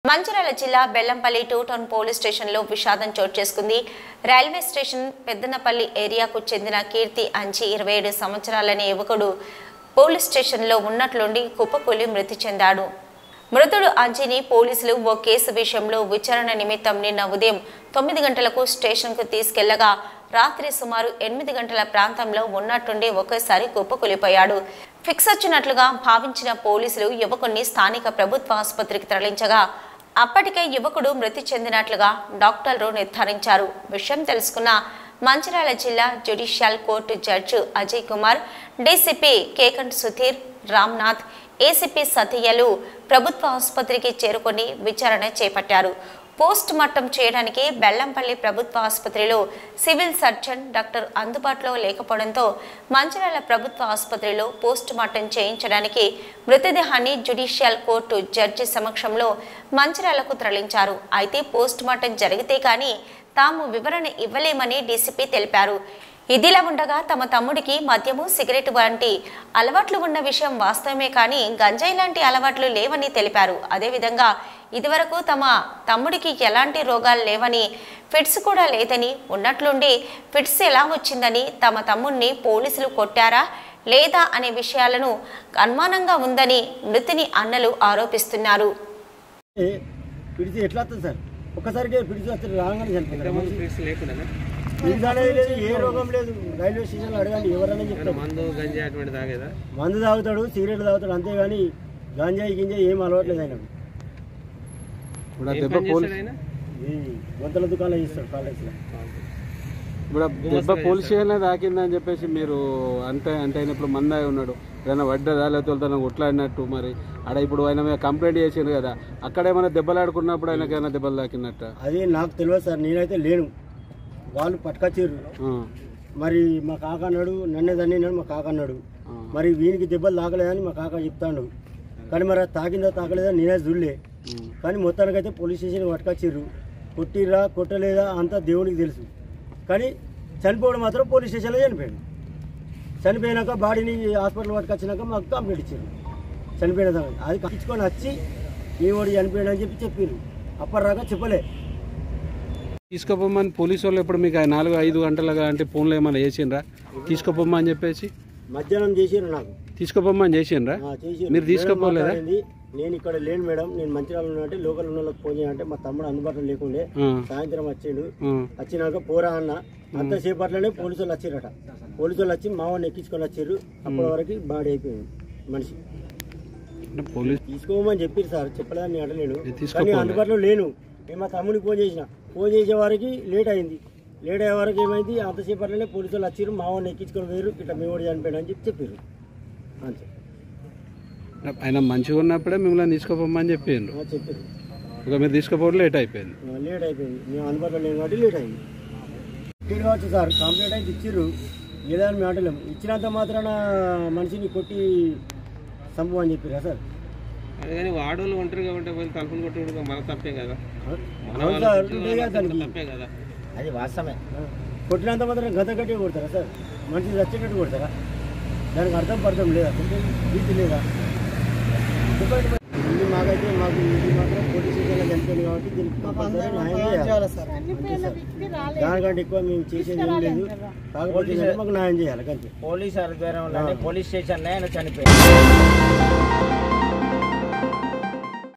మంచిర్యాల జిల్లా Bellampalli two town police స్టేషన్లో విషాదం చోటు చేసుకుంది రైల్వే స్టేషన్ పెద్దనపల్లి ఏరియాకు చెందిన కీర్తి అంచి ఇరవై ఏడు సంవత్సరాలనే యువకుడు పోలీస్ స్టేషన్లో ఉన్నట్లుండి కుప్పకూలి మృతి చెందాడు మృతుడు అంజిని పోలీసులు ఓ కేసు విషయంలో విచారణ నిమిత్తం నిన్న ఉదయం తొమ్మిది గంటలకు స్టేషన్కు తీసుకెళ్లగా రాత్రి సుమారు ఎనిమిది గంటల ప్రాంతంలో ఉన్నట్టుండి ఒకేసారి కుప్పకూలిపోయాడు ఫిక్స్ వచ్చినట్లుగా భావించిన పోలీసులు యువకుణ్ణి స్థానిక ప్రభుత్వ ఆసుపత్రికి తరలించగా అప్పటికే యువకుడు మృతి చెందినట్లుగా డాక్టర్లు నిర్ధారించారు విషయం తెలుసుకున్న మంచిర్యాల జిల్లా judicial court judge Ajay Kumar DCP కేకంట్ సుధీర్ రామ్నాథ్ ఏసీపీ సతయ్యలు ప్రభుత్వ ఆసుపత్రికి చేరుకొని విచారణ చేపట్టారు పోస్ట్ మార్టం చేయడానికి బెల్లంపల్లి ప్రభుత్వ ఆసుపత్రిలో సివిల్ సర్జన్ డాక్టర్ అందుబాటులో లేకపోవడంతో మంచిర్యాల ప్రభుత్వ ఆసుపత్రిలో పోస్ట్ మార్టం చేయించడానికి మృతదేహాన్ని జ్యుడిషియల్ కోర్టు జడ్జి సమక్షంలో మంచిర్యాలకు తరలించారు అయితే పోస్ట్ మార్టం జరిగితే కానీ తాము వివరణ ఇవ్వలేమని డీసీపీ తెలిపారు ఇదిలా ఉండగా తమ తమ్ముడికి మద్యము సిగరెట్ వంటి అలవాట్లు ఉన్న విషయం వాస్తవమే కానీ గంజాయి లాంటి అలవాట్లు లేవని తెలిపారు అదేవిధంగా ఇదివరకు తమ తమ్ముడికి ఎలాంటి రోగాలు లేవని ఫిట్స్ కూడా లేదని ఉన్నట్లుండి ఫిట్స్ ఎలా వచ్చిందని తమ తమ్ముడిని పోలీసులు కొట్టారా లేదా అనే విషయాలను అనుమానంగా ఉందని మృతిని అన్నలు ఆరోపిస్తున్నారు ఏ, పిడిచి ఎట్లా వస్తుంది సార్ ఒక్కసారికి పిడిచి వస్తుంది రాగానే చనిపోతారు ఇంతకుముందు ఫిట్స్ లేకుండా పిడిచి అనేది లేదు ఏ రోగం లేదు రైల్వే స్టేషన్లో అడగండి ఎవరైనా చెప్తారు మందు గంజి అటువంటి తాగేదా మందు తాగుతాడు సిగరెట్ తాగుతాడు అంతేగాని గాంజాయి గింజాయి ఏం అలవాట్లేదు ఆయన ఇప్పుడు ఆ ఏం దెబ్బ పని పోలీస్ చేస్తాడు ఆయన? ఈ వంతల దుకాణంలో ఇస్తాడు కాలేజ్లో ఇప్పుడు ఆ దెబ్బ పోలీస్ స్టేషన్లో తాకిందని చెప్పేసి మీరు అంతే అంటే ఆయన ఇప్పుడు మందాయి ఉన్నాడు ఏదైనా వడ్డదా లేకపోతే తను కొట్లాడినట్టు మరి ఆడ ఇప్పుడు ఆయన మీద కంప్లైంట్ చేసిండు కదా అక్కడ ఏమైనా దెబ్బలాడుకున్నప్పుడు ఆయనకి ఏమైనా దెబ్బలు తాకినట్ట అది నాకు తెలియదు సార్ నేనైతే లేను వాళ్ళు పట్టుకొచ్చిర్రు ఆ, మరి మా కాక అన్నాడు నన్నే దన్నినాడు మా కాక అన్నాడు ఆ. మరి వీనికి దెబ్బలు తాకలేదని మా కాక చెప్తాడు కానీ మరి అది తాకిందా తాకలేదా నేనే చూడలే ఉమ్. కానీ మొత్తానికైతే పోలీస్ స్టేషన్ పట్టుకొచ్చిర్రు కొట్టిర్రా కొట్టలేదా అంతా దేవునికి తెలుసు కానీ చనిపోవడం మాత్రం పోలీస్ స్టేషన్లో చనిపోయాడు చనిపోయినాక బాడీని హాస్పిటల్ పట్టుకొచ్చినాక మాకు కంప్లైంట్ ఇచ్చారు చనిపోయిన సంగతి అది కట్టించుకొని వచ్చి మీ వాడు చనిపోయాడు అని చెప్పి చెప్పారు అప్పటిదాకా చెప్పలే తీసుకుపోమని పోలీసు వాళ్ళు ఎప్పుడు మీకు ఆ నాలుగు ఐదు గంటలుగా అంటే ఫోన్లో ఏమైనా చేసిండ్రా తీసుకుపోమని చెప్పేసి మధ్యాహ్నం చేసిర్రు నాకు తీసుకుపోమని చేసిండ్రా ఆ, చేసిర్రు. మీరు తీసుకుపోలేదా? మేడం మాట్లాడింది, నేను ఇక్కడ లేను మేడం నేను మంచిర్యాల ఉన్నా అంటే లోకల్ ఉన్న వాళ్ళకి ఫోన్ చేయంటే మా తమ్ముడు అందుబాటులో లేకుండే ఆ, సాయంత్రం వచ్చిండు ఆ, వచ్చినాక పోరా అన్న అంతసేపట్లోనే పోలీసు వాళ్ళు వచ్చిరట పోలీసు వాళ్ళు వచ్చి మా వాడిని ఎక్కించుకొని వచ్చిర్రు అప్పటి వరకు బాడీ అయిపోయింది మనిషి అంటే పోలీస్ తీసుకోమని చెప్పారు సార్ చెప్పలేదని నేను అనలేను ఇది తీసుకోపోలే. కానీ అందుబాటులో లేను నేను మా తమ్ముడికి ఫోన్ చేసిన ఫోన్ చేసే వారికి లేట్ అయింది లేట్ అయ్యే వరకు ఏమైంది అంతసేపట్లోనే పోలీసు వాళ్ళు వచ్చిర్రు మా వాడిని ఎక్కించుకొని పోయారు ఇట్లా మీ వాడు చనిపోయాడు అని చెప్పి చెప్పారు అంతే ఆయన మంచిగా ఉన్నప్పుడే మిమ్మల్ని తీసుకుపోమని చెప్పిండ్రు ఆ, చెప్పారు ఇక మీరు తీసుకుపోవడం లేట్ అయిపోయింది ఆ, లేట్ అయిపోయింది మేము అందుబాటులో లేము కాబట్టి లేట్ అయింది ఇచ్చారు కావచ్చు సార్ కంప్లైంట్ అయితే ఇచ్చిర్రు లేదని మేము అంటలేము ఇచ్చినంత మాత్రాన మనిషిని కొట్టి సంభవం అని చెప్పారా సార్ అది కానీ వాడోళ్ళు ఒంటరిగా ఉంటే పోయి తలుపులు కొట్టుకుంటే మన తప్పే కదా మన అవును వాళ్ళ సార్ గురించి ఉంటే కదా వాళ్ళ దానికి తప్పే కదా అది వాస్తవమే కొట్టినంత మాత్రం గత గట్టి కొడతారా సార్ మనిషి చచ్చేటట్టు కొడతారా దానికి అర్థం పర్థం లేదా కొంచెం భీతి లేదా చెప్పండి మరి. ఇది మాకైతే మాకు ఇది మాత్రం పోలీస్ స్టేషన్లో చనిపోయింది కాబట్టి దీనికి కంపల్సరీ న్యాయం చేయాలి అంతే సార్ దానికంటే ఎక్కువ మేము చేసేది ఏం లేదు కాకపోతే ఏంటంటే మాకు న్యాయం చేయాలి అంతే పోలీస్ ఆధ్వర్యంలోనే పోలీస్ స్టేషన్లో ఆయన చనిపోయాడు